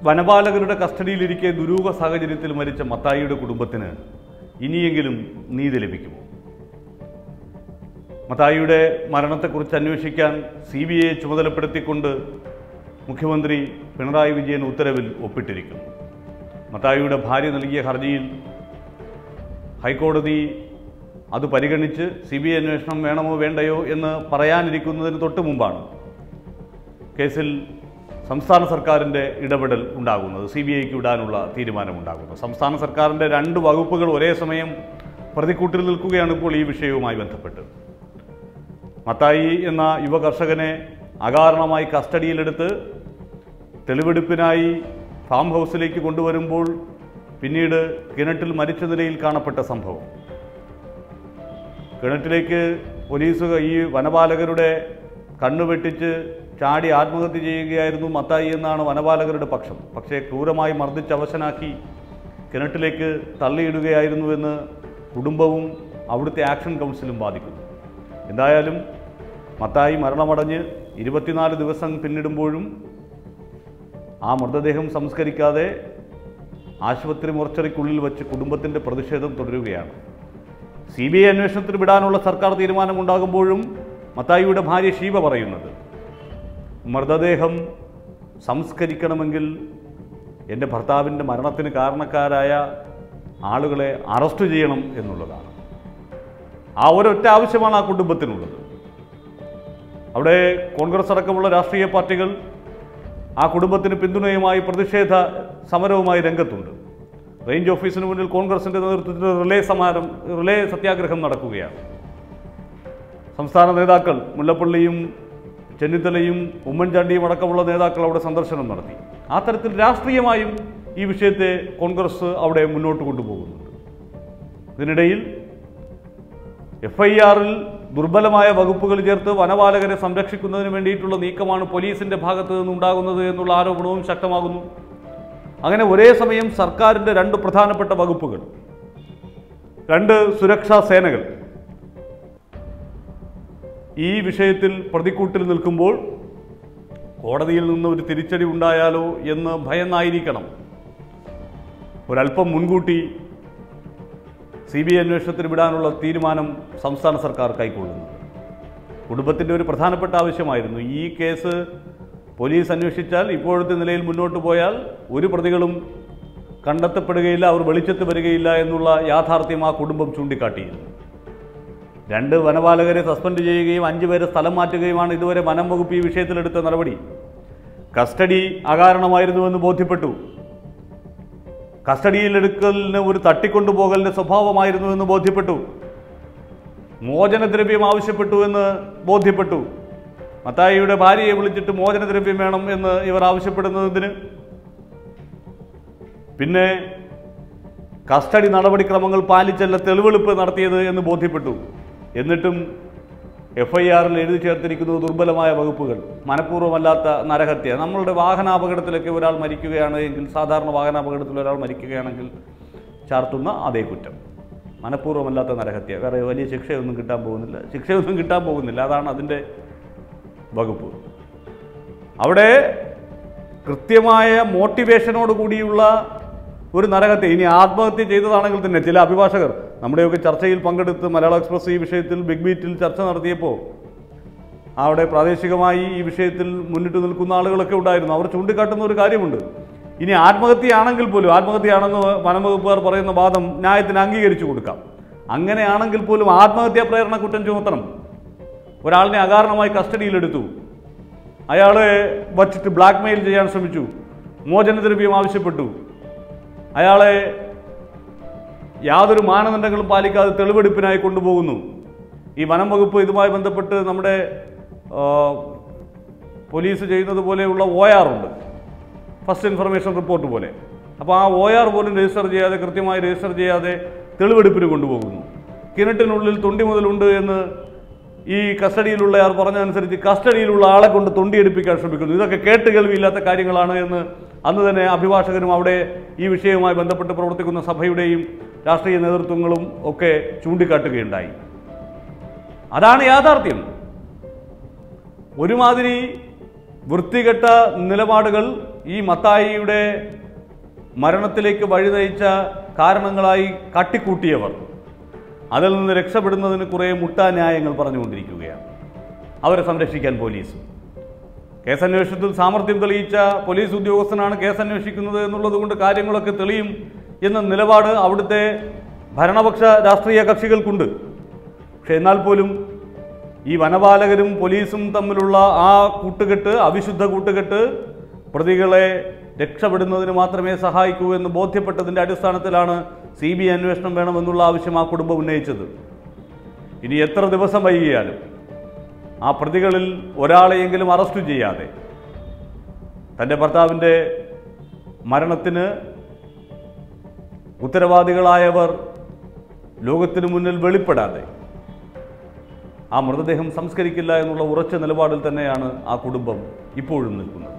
വനപാലകരുടെ കസ്റ്റഡിയിലിരിക്കെ ദുരൂഹ സാഹചര്യത്തിൽ മരിച്ച മത്തായിയുടെ കുടുംബത്തിന് ഇനിയെങ്കിലും നീതി ലഭിക്കുമോ മത്തായിയുടെ മരണത്തെക്കുറിച്ച് അന്വേഷിക്കാൻ സി ബി ഐയെ ചുമതലപ്പെടുത്തിക്കൊണ്ട് മുഖ്യമന്ത്രി പിണറായി വിജയൻ ഉത്തരവിൽ ഒപ്പിട്ടിരിക്കുന്നു മത്തായിയുടെ ഭാര്യ നൽകിയ ഹർജിയിൽ ഹൈക്കോടതി അത് പരിഗണിച്ച് സി ബി ഐ അന്വേഷണം വേണമോ വേണ്ടയോ എന്ന് പറയാനിരിക്കുന്നതിന് തൊട്ട് മുമ്പാണ് കേസിൽ സംസ്ഥാന സർക്കാരിൻ്റെ ഇടപെടൽ ഉണ്ടാകുന്നത് സി ബി ഐക്ക് വിടാനുള്ള തീരുമാനമുണ്ടാകുന്നത് സംസ്ഥാന സർക്കാരിൻ്റെ രണ്ട് വകുപ്പുകൾ ഒരേ സമയം പ്രതിക്കൂട്ടിൽ നിൽക്കുകയാണ് ഇപ്പോൾ ഈ വിഷയവുമായി ബന്ധപ്പെട്ട് മത്തായി എന്ന യുവ കർഷകനെ അകാരണമായി കസ്റ്റഡിയിലെടുത്ത് തെളിവെടുപ്പിനായി ഫാം ഹൗസിലേക്ക് കൊണ്ടുവരുമ്പോൾ പിന്നീട് കിണറ്റിൽ മരിച്ച നിലയിൽ കാണപ്പെട്ട സംഭവം കിണറ്റിലേക്ക് പോലീസ് ഈ വനപാലകരുടെ കണ്ണു വെട്ടിച്ച് ചാടി ആത്മഹത്യ ചെയ്യുകയായിരുന്നു മത്തായി എന്നാണ് വനപാലകരുടെ പക്ഷം പക്ഷേ ക്രൂരമായി മർദ്ദിച്ച് അവശനാക്കി കിണറ്റിലേക്ക് തള്ളിയിടുകയായിരുന്നുവെന്ന് കുടുംബവും അവിടുത്തെ ആക്ഷൻ കൗൺസിലും വാദിക്കുന്നു എന്തായാലും മത്തായി മരണമടഞ്ഞ് ഇരുപത്തിനാല് ദിവസം പിന്നിടുമ്പോഴും ആ മൃതദേഹം സംസ്കരിക്കാതെ ആശുപത്രി മോർച്ചറിക്കുള്ളിൽ വച്ച് കുടുംബത്തിൻ്റെ പ്രതിഷേധം തുടരുകയാണ് സി ബി ഐ അന്വേഷണത്തിന് വിടാനുള്ള സർക്കാർ തീരുമാനമുണ്ടാകുമ്പോഴും മത്തായിയുടെ ഭാര്യ ഷീബ പറയുന്നത് മൃതദേഹം സംസ്കരിക്കണമെങ്കിൽ എൻ്റെ ഭർത്താവിൻ്റെ മരണത്തിന് കാരണക്കാരായ ആളുകളെ അറസ്റ്റ് ചെയ്യണം എന്നുള്ളതാണ് ആ ഒരൊറ്റ ആവശ്യമാണ് ആ കുടുംബത്തിനുള്ളത് അവിടെ കോൺഗ്രസ് അടക്കമുള്ള രാഷ്ട്രീയ പാർട്ടികൾ ആ കുടുംബത്തിന് പിന്തുണയുമായി പ്രതിഷേധ സമരവുമായി രംഗത്തുണ്ട് റേഞ്ച് ഓഫീസിന് മുന്നിൽ കോൺഗ്രസിൻ്റെ നേതൃത്വത്തിൽ റിലേ സമാരം റിലേ സത്യാഗ്രഹം നടക്കുകയാണ് സംസ്ഥാന നേതാക്കൾ മുല്ലപ്പള്ളിയും ചെന്നിത്തലയും ഉമ്മൻചാണ്ടിയും അടക്കമുള്ള നേതാക്കൾ അവിടെ സന്ദർശനം നടത്തി ആ തരത്തിൽ രാഷ്ട്രീയമായും ഈ വിഷയത്തെ കോൺഗ്രസ് അവിടെ മുന്നോട്ട് കൊണ്ടുപോകുന്നുണ്ട് ഇതിനിടയിൽ എഫ് ഐ ആറിൽ ദുർബലമായ വകുപ്പുകൾ ചേർത്ത് വനപാലകരെ സംരക്ഷിക്കുന്നതിന് വേണ്ടിയിട്ടുള്ള നീക്കമാണ് പോലീസിന്റെ ഭാഗത്ത് നിന്നുണ്ടാകുന്നത് എന്നുള്ള ആരോപണവും ശക്തമാകുന്നു അങ്ങനെ ഒരേ സമയം സർക്കാരിൻ്റെ രണ്ട് പ്രധാനപ്പെട്ട വകുപ്പുകൾ രണ്ട് സുരക്ഷാ സേനകൾ ഈ വിഷയത്തിൽ പ്രതിക്കൂട്ടിൽ നിൽക്കുമ്പോൾ കോടതിയിൽ നിന്ന് ഒരു തിരിച്ചടി ഉണ്ടായാലോ എന്ന് ഭയന്നായിരിക്കണം ഒരല്പം മുൻകൂട്ടി സി ബി ഐ അന്വേഷണത്തിന് വിടാനുള്ള തീരുമാനം സംസ്ഥാന സർക്കാർ കൈക്കൊള്ളുന്നത് കുടുംബത്തിൻ്റെ ഒരു പ്രധാനപ്പെട്ട ആവശ്യമായിരുന്നു ഈ കേസ് പോലീസ് അന്വേഷിച്ചാൽ ഇപ്പോഴത്തെ നിലയിൽ മുന്നോട്ട് പോയാൽ ഒരു പ്രതികളും കണ്ടെത്തപ്പെടുകയില്ല അവർ വെളിച്ചത്ത് വരികയില്ല എന്നുള്ള യാഥാർത്ഥ്യം ആ കുടുംബം ചൂണ്ടിക്കാട്ടിയിരുന്നു രണ്ട് വനപാലകരെ സസ്പെൻഡ് ചെയ്യുകയും അഞ്ച് പേരെ സ്ഥലം മാറ്റുകയുമാണ് ഇതുവരെ വനം വകുപ്പ് ഈ വിഷയത്തിലെടുത്ത നടപടി കസ്റ്റഡി അകാരണമായിരുന്നുവെന്ന് ബോധ്യപ്പെട്ടു കസ്റ്റഡിയിലെടുക്കലിന് ഒരു തട്ടിക്കൊണ്ടുപോകലിൻ്റെ സ്വഭാവമായിരുന്നു എന്ന് ബോധ്യപ്പെട്ടു മോചനദ്രവ്യം ആവശ്യപ്പെട്ടു എന്ന് ബോധ്യപ്പെട്ടു മത്തായിയുടെ ഭാര്യയെ വിളിച്ചിട്ട് മോചനദ്രവ്യം വേണം എന്ന് ഇവർ ആവശ്യപ്പെടുന്നതിന് പിന്നെ കസ്റ്റഡി നടപടിക്രമങ്ങൾ പാലിച്ചല്ല തെളിവെടുപ്പ് നടത്തിയത് എന്ന് ബോധ്യപ്പെട്ടു എന്നിട്ടും എഫ് ഐ ആറിൽ എഴുതി ചേർത്തിരിക്കുന്നത് ദുർബലമായ വകുപ്പുകൾ മനഃപൂർവ്വമല്ലാത്ത നരഹത്യ നമ്മളുടെ വാഹനാപകടത്തിലൊക്കെ ഒരാൾ മരിക്കുകയാണ് എങ്കിൽ സാധാരണ വാഹനാപകടത്തിൽ ഒരാൾ മരിക്കുകയാണെങ്കിൽ ചാർത്തുന്ന അതേ കുറ്റം മനഃപൂർവ്വമല്ലാത്ത നരഹത്യ വേറെ വലിയ ശിക്ഷയൊന്നും കിട്ടാൻ പോകുന്നില്ല ശിക്ഷയൊന്നും കിട്ടാൻ പോകുന്നില്ല അതാണ് അതിൻ്റെ വകുപ്പ് അവിടെ കൃത്യമായ മോട്ടിവേഷനോട് കൂടിയുള്ള ഒരു നരകത്തെ ഇനി ആത്മഹത്യ ചെയ്തതാണെങ്കിൽ തന്നെ ചില അഭിഭാഷകർ നമ്മുടെയൊക്കെ ചർച്ചയിൽ പങ്കെടുത്ത് മലയാള എക്സ്പ്രസ് ഈ വിഷയത്തിൽ ബിഗ് ബീറ്റിൽ ചർച്ച നടത്തിയപ്പോൾ അവിടെ പ്രാദേശികമായി ഈ വിഷയത്തിൽ മുന്നിട്ട് നിൽക്കുന്ന ആളുകളൊക്കെ ഉണ്ടായിരുന്നു അവർ ചൂണ്ടിക്കാട്ടുന്ന ഒരു കാര്യമുണ്ട് ഇനി ആത്മഹത്യയാണെങ്കിൽ പോലും ആത്മഹത്യയാണെന്ന് വനംവകുപ്പുകാർ പറയുന്ന വാദം ന്യായത്തിന് അംഗീകരിച്ചു കൊടുക്കാം അങ്ങനെയാണെങ്കിൽ പോലും ആത്മഹത്യാ പ്രേരണ കുറ്റം ചുമത്തണം ഒരാളിനെ അകാരണമായി കസ്റ്റഡിയിലെടുത്തു അയാളെ വച്ചിട്ട് ബ്ലാക്ക് മെയിൽ ചെയ്യാൻ ശ്രമിച്ചു മോചനദ്രവ്യം ആവശ്യപ്പെട്ടു അയാളെ യാതൊരു മാനദണ്ഡങ്ങളും പാലിക്കാതെ തെളിവെടുപ്പിനായി കൊണ്ടുപോകുന്നു ഈ വനം വകുപ്പ് ഇതുമായി ബന്ധപ്പെട്ട് നമ്മുടെ ആ, പോലീസ് ചെയ്യുന്നത് പോലെയുള്ള ഒ ആർ ഉണ്ട് ഫസ്റ്റ് ഇൻഫർമേഷൻ റിപ്പോർട്ട് പോലെ അപ്പോൾ ആ ഒ ആർ പോലും രജിസ്റ്റർ ചെയ്യാതെ കൃത്യമായി രജിസ്റ്റർ ചെയ്യാതെ തെളിവെടുപ്പിന് കൊണ്ടുപോകുന്നു കിണറ്റിനുള്ളിൽ തൊണ്ടി മുതലുണ്ട് എന്ന് ഈ കസ്റ്റഡിയിലുള്ളയാൾ പറഞ്ഞതനുസരിച്ച് കസ്റ്റഡിയിലുള്ള ആളെ കൊണ്ട് തൊണ്ടിയെടുപ്പിക്കാൻ ശ്രമിക്കുന്നു ഇതൊക്കെ കേട്ട് കേൾവിയില്ലാത്ത കാര്യങ്ങളാണ് എന്ന് അന്ന് തന്നെ അഭിഭാഷകരും അവിടെ ഈ വിഷയവുമായി ബന്ധപ്പെട്ട് പ്രവർത്തിക്കുന്ന സഭയുടെയും രാഷ്ട്രീയ നേതൃത്വങ്ങളും ഒക്കെ ചൂണ്ടിക്കാട്ടുകയുണ്ടായി അതാണ് യാഥാർത്ഥ്യം ഒരുമാതിരി വൃത്തികെട്ട നിലപാടുകൾ ഈ മത്തായിയുടെ മരണത്തിലേക്ക് വഴിനയിച്ച കാരണങ്ങളായി കാട്ടിക്കൂട്ടിയവർ അതിൽ നിന്ന് രക്ഷപ്പെടുന്നതിന് കുറേ മുട്ടാന്യായങ്ങൾ പറഞ്ഞുകൊണ്ടിരിക്കുകയാണ് അവരെ സംരക്ഷിക്കാൻ പോലീസ് കേസന്വേഷണത്തിൽ സാമർഥ്യം തെളിയിച്ച പോലീസ് ഉദ്യോഗസ്ഥനാണ് കേസ് അന്വേഷിക്കുന്നത് എന്നുള്ളത് കൊണ്ട് കാര്യങ്ങളൊക്കെ തെളിയും എന്ന നിലപാട് അവിടുത്തെ ഭരണപക്ഷ രാഷ്ട്രീയ കക്ഷികൾക്കുണ്ട് പക്ഷെ എന്നാൽ പോലും ഈ വനപാലകരും പോലീസും തമ്മിലുള്ള ആ കൂട്ടുകെട്ട് അവിശുദ്ധ കൂട്ടുകെട്ട് പ്രതികളെ രക്ഷപ്പെടുന്നതിന് മാത്രമേ സഹായിക്കൂ എന്ന് ബോധ്യപ്പെട്ടതിൻ്റെ അടിസ്ഥാനത്തിലാണ് സി ബി ഐ അന്വേഷണം വേണമെന്നുള്ള ആവശ്യം ആ കുടുംബം ഉന്നയിച്ചത് ഇനി എത്ര ദിവസം വൈകിയാലും ആ പ്രതികളിൽ ഒരാളെയെങ്കിലും അറസ്റ്റ് ചെയ്യാതെ തൻ്റെ ഭർത്താവിൻ്റെ മരണത്തിന് ഉത്തരവാദികളായവർ ലോകത്തിനു മുന്നിൽ വെളിപ്പെടാതെ ആ മൃതദേഹം സംസ്കരിക്കില്ല എന്നുള്ള ഉറച്ച നിലപാടിൽ തന്നെയാണ് ആ കുടുംബം ഇപ്പോഴും നിൽക്കുന്നത്